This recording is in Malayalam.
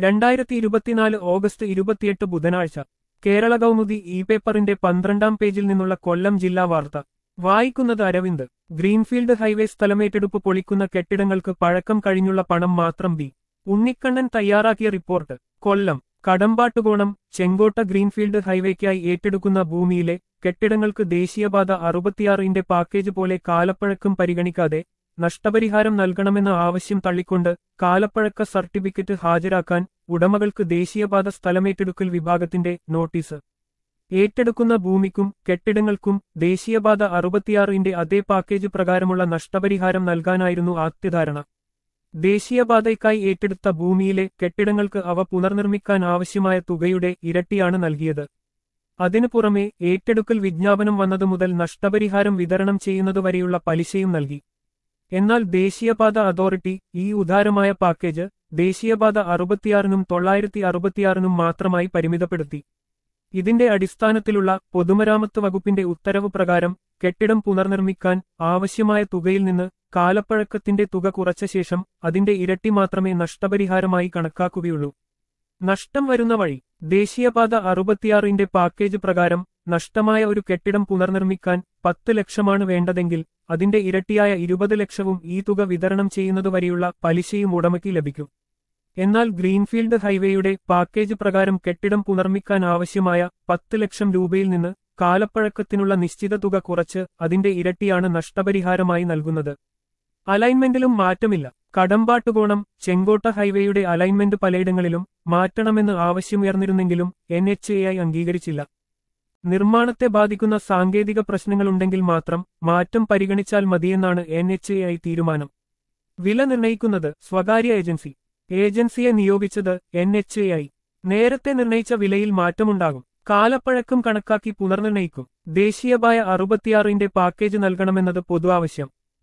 രണ്ടായിരത്തി ഇരുപത്തിനാല് ഓഗസ്റ്റ് ഇരുപത്തിയെട്ട് ബുധനാഴ്ച കേരള കൗമുദി ഇ പേപ്പറിന്റെ പന്ത്രണ്ടാം പേജിൽ നിന്നുള്ള കൊല്ലം ജില്ലാ വാർത്ത വായിക്കുന്നത് അരവിന്ദ് ഗ്രീൻഫീൽഡ് ഹൈവേ സ്ഥലമേറ്റെടുപ്പ് പൊളിക്കുന്ന കെട്ടിടങ്ങൾക്ക് പഴക്കം കഴിഞ്ഞുള്ള പണം മാത്രം ബി ഉണ്ണിക്കണ്ണൻ തയ്യാറാക്കിയ റിപ്പോർട്ട് കൊല്ലം കടമ്പാട്ടുകോണം ചെങ്കോട്ട ഗ്രീൻഫീൽഡ് ഹൈവേക്കായി ഏറ്റെടുക്കുന്ന ഭൂമിയിലെ കെട്ടിടങ്ങൾക്ക് ദേശീയപാത അറുപത്തിയാറിന്റെ പാക്കേജ് പോലെ കാലപ്പഴക്കം പരിഗണിക്കാതെ നഷ്ടപരിഹാരം നൽകണമെന്ന ആവശ്യം തള്ളിക്കൊണ്ട് കാലപ്പഴക്ക സർട്ടിഫിക്കറ്റ് ഹാജരാക്കാൻ ഉടമകൾക്ക് ദേശീയപാത സ്ഥലമേറ്റെടുക്കൽ വിഭാഗത്തിന്റെ നോട്ടീസ് ഏറ്റെടുക്കുന്ന ഭൂമിക്കും കെട്ടിടങ്ങൾക്കും ദേശീയപാത അറുപത്തിയാറിന്റെ അതേ പാക്കേജ് പ്രകാരമുള്ള നഷ്ടപരിഹാരം നൽകാനായിരുന്നു ആദ്യധാരണ ദേശീയപാതയ്ക്കായി ഏറ്റെടുത്ത ഭൂമിയിലെ കെട്ടിടങ്ങൾക്ക് അവ പുനർനിർമ്മിക്കാൻ ആവശ്യമായ തുകയുടെ ഇരട്ടിയാണ് നൽകിയത് അതിനു പുറമെ ഏറ്റെടുക്കൽ വിജ്ഞാപനം വന്നതു മുതൽ നഷ്ടപരിഹാരം വിതരണം ചെയ്യുന്നതുവരെയുള്ള പലിശയും നൽകി എന്നാൽ ദേശീയപാത അതോറിറ്റി ഈ ഉദാരമായ പാക്കേജ് ദേശീയപാത അറുപത്തിയാറിനും തൊള്ളായിരത്തി അറുപത്തിയാറിനും മാത്രമായി പരിമിതപ്പെടുത്തി ഇതിന്റെ അടിസ്ഥാനത്തിലുള്ള പൊതുമരാമത്ത് വകുപ്പിന്റെ ഉത്തരവ് പ്രകാരം കെട്ടിടം പുനർനിർമ്മിക്കാൻ ആവശ്യമായ തുകയിൽ നിന്ന് കാലപ്പഴക്കത്തിന്റെ തുക കുറച്ച ശേഷം അതിന്റെ ഇരട്ടി മാത്രമേ നഷ്ടപരിഹാരമായി കണക്കാക്കുകയുള്ളൂ നഷ്ടം വരുന്ന വഴി ദേശീയപാത അറുപത്തിയാറിന്റെ പാക്കേജ് പ്രകാരം നഷ്ടമായ ഒരു കെട്ടിടം പുനർനിർമ്മിക്കാൻ പത്ത് ലക്ഷമാണ് വേണ്ടതെങ്കിൽ അതിന്റെ ഇരട്ടിയായ ഇരുപത് ലക്ഷവും ഈ തുക വിതരണം ചെയ്യുന്നതുവരെയുള്ള പലിശയും ഉടമയ്ക്ക് ലഭിക്കും എന്നാൽ ഗ്രീൻഫീൽഡ് ഹൈവേയുടെ പാക്കേജ് പ്രകാരം കെട്ടിടം പുനർമ്മിക്കാൻ ആവശ്യമായ പത്ത് ലക്ഷം രൂപയിൽ നിന്ന് കാലപ്പഴക്കത്തിനുള്ള നിശ്ചിത തുക കുറച്ച് അതിന്റെ ഇരട്ടിയാണ് നഷ്ടപരിഹാരമായി നൽകുന്നത് അലൈൻമെന്റിലും മാറ്റമില്ല കടമ്പാട്ടുകോണം ചെങ്കോട്ട ഹൈവേയുടെ അലൈൻമെന്റ് പലയിടങ്ങളിലും മാറ്റണമെന്ന് ആവശ്യമുയർന്നിരുന്നെങ്കിലും എൻ എച്ച് എ അംഗീകരിച്ചില്ല നിർമ്മാണത്തെ ബാധിക്കുന്ന സാങ്കേതിക പ്രശ്നങ്ങളുണ്ടെങ്കിൽ മാത്രം മാറ്റം പരിഗണിച്ചാൽ മതിയെന്നാണ് എൻ എച്ച് എ തീരുമാനം വില നിർണയിക്കുന്നത് സ്വകാര്യ ഏജൻസി ഏജൻസിയെ നിയോഗിച്ചത് എൻ എച്ച് എ നേരത്തെ നിർണയിച്ച വിലയിൽ മാറ്റമുണ്ടാകും കാലപ്പഴക്കം കണക്കാക്കി പുനർനിർണയിക്കും ദേശീയപായ അറുപത്തിയാറിന്റെ പാക്കേജ് നൽകണമെന്നത് പൊതു ആവശ്യം